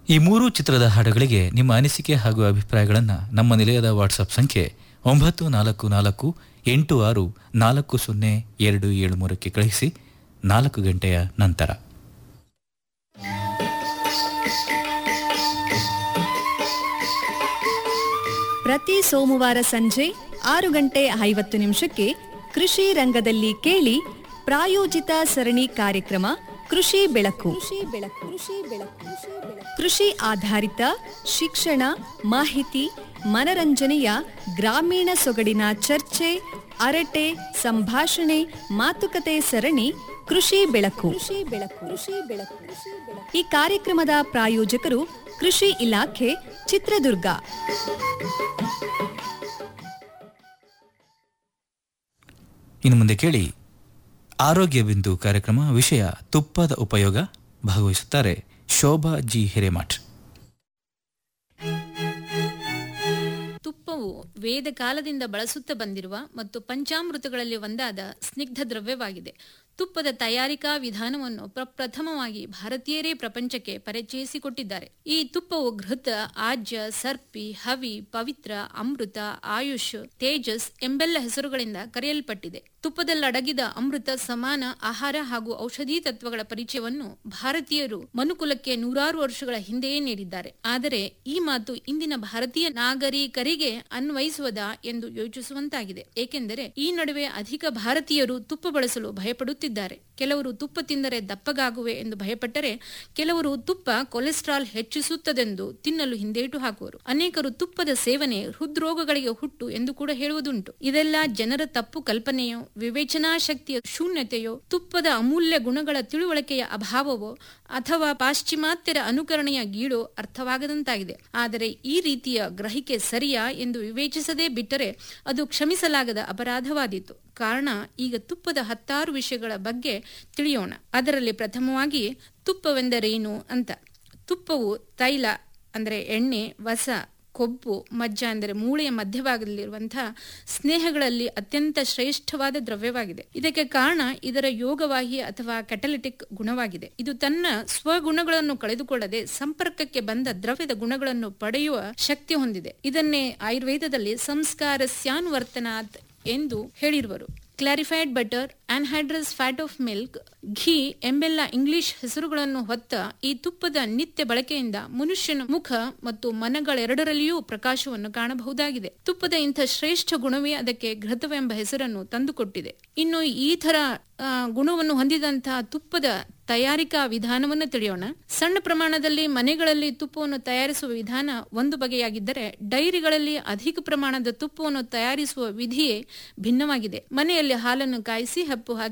ಈ ಮೂರು ಚಿತ್ರದ ಹಾಡುಗಳಿಗೆ ನಿಮ್ಮ ಅನಿಸಿಕೆ ಹಾಗೂ ಅಭಿಪ್ರಾಯಗಳನ್ನು ನಮ್ಮ ನಿಲಯದ ವಾಟ್ಸಪ್ ಸಂಖ್ಯೆ ಒಂಬತ್ತು ನಾಲ್ಕು ನಾಲ್ಕು ಎಂಟು ಆರು ನಾಲ್ಕು ಸೊನ್ನೆ ಎರಡು ಏಳು ಮೂರಕ್ಕೆ ಕಳಿಸಿ ನಾಲ್ಕು ಗಂಟೆಯ ನಂತರ ಪ್ರತಿ ಸೋಮವಾರ ಸಂಜೆ ಆರು ಗಂಟೆ ಐವತ್ತು ನಿಮಿಷಕ್ಕೆ ಕೃಷಿ ರಂಗದಲ್ಲಿ ಕೇಳಿ ಪ್ರಾಯೋಜಿತ ಸರಣಿ ಕಾರ್ಯಕ್ರಮ ಕೃಷಿ ಬೆಳಕು ಕೃಷಿ ಆಧಾರಿತ ಶಿಕ್ಷಣ ಮಾಹಿತಿ ಮನರಂಜನೆಯ ಗ್ರಾಮೀಣ ಸೊಗಡಿನ ಚರ್ಚೆ ಅರಟೆ ಸಂಭಾಷಣೆ ಮಾತುಕತೆ ಸರಣಿ ಕೃಷಿ ಬೆಳಕು ಈ ಕಾರ್ಯಕ್ರಮದ ಪ್ರಾಯೋಜಕರು ಕೃಷಿ ಇಲಾಖೆ ಚಿತ್ರದುರ್ಗ ಇನ್ನು ಮುಂದೆ ಕೇಳಿ ಆರೋಗ್ಯ ಬಿಂದು ಕಾರ್ಯಕ್ರಮ ವಿಷಯ ತುಪ್ಪದ ಉಪಯೋಗ ಭಾಗವಹಿಸುತ್ತಾರೆ ಶೋಭಾ ಜಿ ಹಿರೇಮಠ್ ತುಪ್ಪವು ವೇದ ಕಾಲದಿಂದ ಬಳಸುತ್ತಾ ಬಂದಿರುವ ಮತ್ತು ಪಂಚಾಮೃತಗಳಲ್ಲಿ ಒಂದಾದ ಸ್ನಿಗ್ಧ ದ್ರವ್ಯವಾಗಿದೆ ತುಪ್ಪದ ತಯಾರಿಕಾ ವಿಧಾನವನ್ನು ಪ್ರಪ್ರಥಮವಾಗಿ ಭಾರತೀಯರೇ ಪ್ರಪಂಚಕ್ಕೆ ಪರಿಚಯಿಸಿಕೊಟ್ಟಿದ್ದಾರೆ ಈ ತುಪ್ಪವು ಘೃತ ಆಜ್ಯ ಸರ್ಪಿ ಹವಿ ಪವಿತ್ರ ಅಮೃತ ಆಯುಷ್ ತೇಜಸ್ ಎಂಬೆಲ್ಲ ಹೆಸರುಗಳಿಂದ ಕರೆಯಲ್ಪಟ್ಟಿದೆ ತುಪ್ಪದಲ್ಲಡಗಿದ ಅಮೃತ ಸಮಾನ ಆಹಾರ ಹಾಗೂ ಔಷಧಿ ತತ್ವಗಳ ಪರಿಚಯವನ್ನು ಭಾರತೀಯರು ಮನುಕುಲಕ್ಕೆ ನೂರಾರು ವರ್ಷಗಳ ಹಿಂದೆಯೇ ನೀಡಿದ್ದಾರೆ ಆದರೆ ಈ ಮಾತು ಇಂದಿನ ಭಾರತೀಯ ನಾಗರಿಕರಿಗೆ ಅನ್ವಯಿಸುವುದಾ ಎಂದು ಯೋಚಿಸುವಂತಾಗಿದೆ ಏಕೆಂದರೆ ಈ ನಡುವೆ ಅಧಿಕ ಭಾರತೀಯರು ತುಪ್ಪ ಬಳಸಲು ಭಯಪಡುತ್ತಿದ್ದಾರೆ ಕೆಲವರು ತುಪ್ಪ ತಿಂದರೆ ದಪ್ಪಗಾಗುವೆ ಎಂದು ಭಯಪಟ್ಟರೆ ಕೆಲವರು ತುಪ್ಪ ಕೊಲೆಸ್ಟ್ರಾಲ್ ಹೆಚ್ಚಿಸುತ್ತದೆಂದು ತಿನ್ನಲು ಹಿಂದೇಟು ಹಾಕುವರು ಅನೇಕರು ತುಪ್ಪದ ಸೇವನೆ ಹೃದ್ರೋಗಗಳಿಗೆ ಹುಟ್ಟು ಎಂದು ಕೂಡ ಹೇಳುವುದುಂಟು ಇದೆಲ್ಲ ಜನರ ತಪ್ಪು ಕಲ್ಪನೆಯೋ ವಿವೇಚನಾ ಶಕ್ತಿಯ ಶೂನ್ಯತೆಯೋ ತುಪ್ಪದ ಅಮೂಲ್ಯ ಗುಣಗಳ ತಿಳುವಳಿಕೆಯ ಅಭಾವವೋ ಅಥವಾ ಪಾಶ್ಚಿಮಾತ್ಯರ ಅನುಕರಣೆಯ ಗೀಡೋ ಅರ್ಥವಾಗದಂತಾಗಿದೆ ಆದರೆ ಈ ರೀತಿಯ ಗ್ರಹಿಕೆ ಸರಿಯಾ ಎಂದು ವಿವೇಚಿಸದೇ ಬಿಟ್ಟರೆ ಅದು ಕ್ಷಮಿಸಲಾಗದ ಅಪರಾಧವಾದೀತು ಕಾರಣ ಈಗ ತುಪ್ಪದ ಹತ್ತಾರು ವಿಷಯಗಳ ಬಗ್ಗೆ ತಿಳಿಯೋಣ ಅದರಲ್ಲಿ ಪ್ರಥಮವಾಗಿ ತುಪ್ಪವೆಂದರೇನು ಅಂತ ತುಪ್ಪವು ತೈಲ ಅಂದರೆ ಎಣ್ಣೆ ವಸ ಕೊಬ್ಬು ಮಜ್ಜ ಅಂದರೆ ಮೂಳೆಯ ಮಧ್ಯಭಾಗದಲ್ಲಿರುವಂತಹ ಸ್ನೇಹಗಳಲ್ಲಿ ಅತ್ಯಂತ ಶ್ರೇಷ್ಠವಾದ ದ್ರವ್ಯವಾಗಿದೆ ಇದಕ್ಕೆ ಕಾರಣ ಇದರ ಯೋಗವಾಹಿ ಅಥವಾ ಕೆಟಲಿಟಿಕ್ ಗುಣವಾಗಿದೆ ಇದು ತನ್ನ ಸ್ವಗುಣಗಳನ್ನು ಕಳೆದುಕೊಳ್ಳದೆ ಸಂಪರ್ಕಕ್ಕೆ ಬಂದ ದ್ರವ್ಯದ ಗುಣಗಳನ್ನು ಪಡೆಯುವ ಶಕ್ತಿ ಹೊಂದಿದೆ ಇದನ್ನೇ ಆಯುರ್ವೇದದಲ್ಲಿ ಸಂಸ್ಕಾರ ಸ್ಯಾನ್ವರ್ತನಾತ್ ಎಂದು ಹೇಳಿರುವರು clarified butter anhydrous fat of milk ghee ಎಂಬೆಲ್ಲ ಇಂಗ್ಲಿಷ್ ಹೆಸರುಗಳನ್ನು ಹೊತ್ತ ಈ ತುಪ್ಪದ ನಿತ್ಯ ಬಳಕೆಯಿಂದ ಮನುಷ್ಯನ ಮುಖ ಮತ್ತು ಮನಗಳೆರಡರಲ್ಲಿಯೂ ಪ್ರಕಾಶವನ್ನು ಕಾಣಬಹುದಾಗಿದೆ ತುಪ್ಪದ ಇಂಥ ಶ್ರೇಷ್ಠ ಗುಣವೇ ಅದಕ್ಕೆ ಘೃತವೆಂಬ ಹೆಸರನ್ನು ತಂದುಕೊಟ್ಟಿದೆ ಇನ್ನು ಈ ತರ ಆ, ಗುಣವನ್ನು ಹೊಂದಿದಂತಹ ತುಪ್ಪದ ತಯಾರಿಕಾ ವಿಧಾನವನ್ನು ತಿಳಿಯೋಣ ಸಣ್ಣ ಪ್ರಮಾಣದಲ್ಲಿ ಮನೆಗಳಲ್ಲಿ ತುಪ್ಪವನ್ನು ತಯಾರಿಸುವ ವಿಧಾನ ಒಂದು ಬಗೆಯಾಗಿದ್ದರೆ ಡೈರಿಗಳಲ್ಲಿ ಅಧಿಕ ಪ್ರಮಾಣದ ತುಪ್ಪವನ್ನು ತಯಾರಿಸುವ ವಿಧಿಯೇ ಭಿನ್ನವಾಗಿದೆ ಮನೆಯಲ್ಲಿ ಹಾಲನ್ನು ಕಾಯಿಸಿ ಹಪ್ಪು ಹಾಕಿ